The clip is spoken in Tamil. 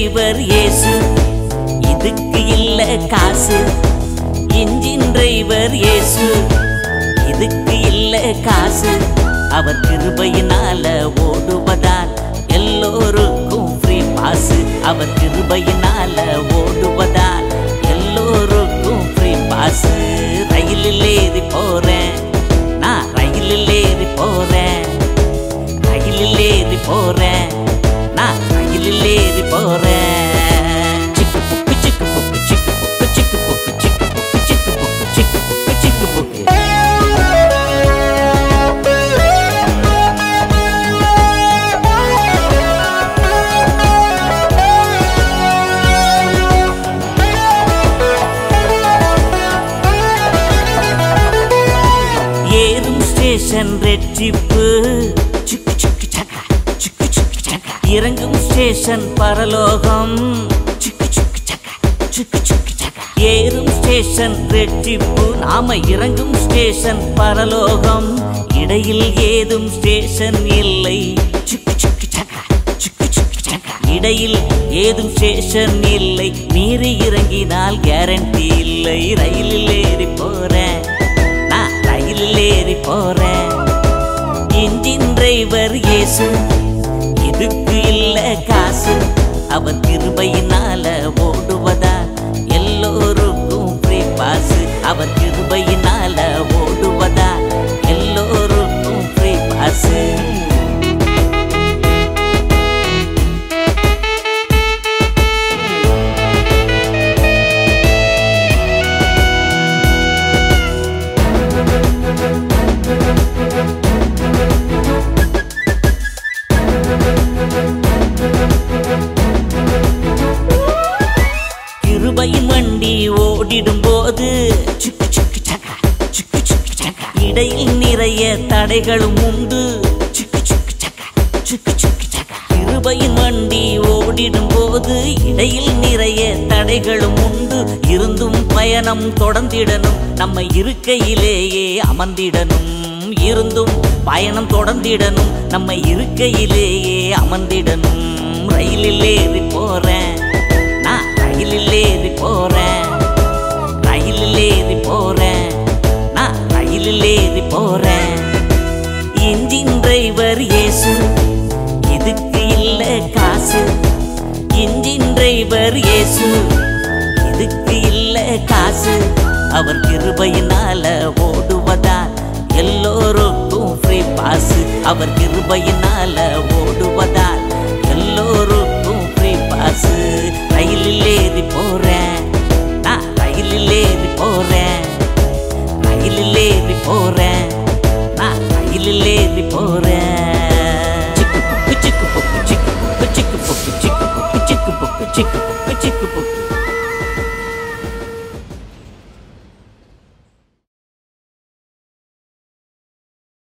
டிரைவர் இயேசு இதுக்கு இல்ல காசு இன்ஜின் டிரைவர் இயேசு இதுக்கு இல்ல காசு அவர் கிருபையினால ஓடுவதால் எல்லோருக்கும் ஃப்ரீ பாஸ் அவர் கிருபையினால ஓடுவதால் எல்லோருக்கும் ஃப்ரீ பாஸ் ரயிலில் ஏறி போறேன் நான் ரயிலில் ஏறி போறேன் ரயிலில் ஏறி போறேன் நான் ரயிலில் ஏறி போறேன் சிக்கு புக்கு சிக்கு புக்கு சிக்கு புக்கு சிக்கு புக்கு சிக்கு புக்கு சிக்கு புக்கு சிக்கு புக்கு சிக்கு புக்கு ஏறும் ஸ்டேஷன் ரெட் ஜிப்பு சுக்கு சுக்கு சக்கா சுக்கு சுக்கு சக்கா இறங்கும் ஸ்டேஷன் பரலோகம் சுக்கு சுக்கு சக்கா சுக்கு சுக்கு சக்கா ஏறும் ஸ்டேஷன் ரெட் ஜிப்பு நாம இறங்கும் ஸ்டேஷன் பரலோகம் இடையில் ஏதும் ஸ்டேஷன் இல்லை சுக்கு சுக்கு சக்கா சுக்கு சுக்கு சக்கா இடையில் ஏதும் ஸ்டேஷன் இல்லை மீறி இறங்கினால் கேரண்டி இல்லை ரயிலில் ஏறி போறேன் நான் ரயிலில் ஏறி போறேன் இன்ஜின் டிரைவர் இயேசு இதுக்கு இல்ல காசு அவர் கிருபையினால ஓடுவதா எல்லோருக்கும் ஃப்ரீ பாஸ் அவர் கிருபையினால ஓடுவதா எல்லோருக்கும் ஃப்ரீ பாஸ் கிருபையின் வண்டி ஓடிடும் போது சுக்கு சுக்கு சக்கா சுக்கு சுக்கு சக்கா இடையில் நிறைய தடைகளும் உண்டு சுக்கு சுக்கு சக்கா சுக்கு சுக்கு சக்கா கிருபையின் வண்டி ஓடிடும் போது இடையில் நிறைய தடைகளும் உண்டு இருந்தும் பயணம் தொடர்ந்திடணும் நம்ம இருக்கையிலேயே அமர்ந்திடணும் இருந்தும் பயணம் தொடர்ந்திடணும் நம்ம இருக்கையிலேயே அமர்ந்திடணும் ரயிலில் ஏறி போறேன் நான் ரயிலில் ஏறி போறேன் ரயிலில் ஏறி போறேன் நான் ரயிலில் ஏறி போறேன் இன்ஜின் டிரைவர் இயேசு இதுக்கு இல்ல காசு இன்ஜின் டிரைவர் இயேசு இதுக்கு இல்ல காசு அவர் கிருபையினால ஓடுவதால் எல்லோருக்கும் ஃப்ரீ பாஸ் அவர் கிருபையினால ஓடுவதால் எல்லோருக்கும் ஃப்ரீ பாஸ் ரயிலில் ஏறி போறேன் நான் ரயிலில் ஏறி போறேன் ரயிலில் ஏறி போறேன் நான் ரயிலில் ஏறி போறேன் சிக்கு புக்கு சிக்கு புக்கு சிக்கு புக்கு சிக்கு புக்கு சிக்கு புக்கு சிக்கு புக்கு சிக்கு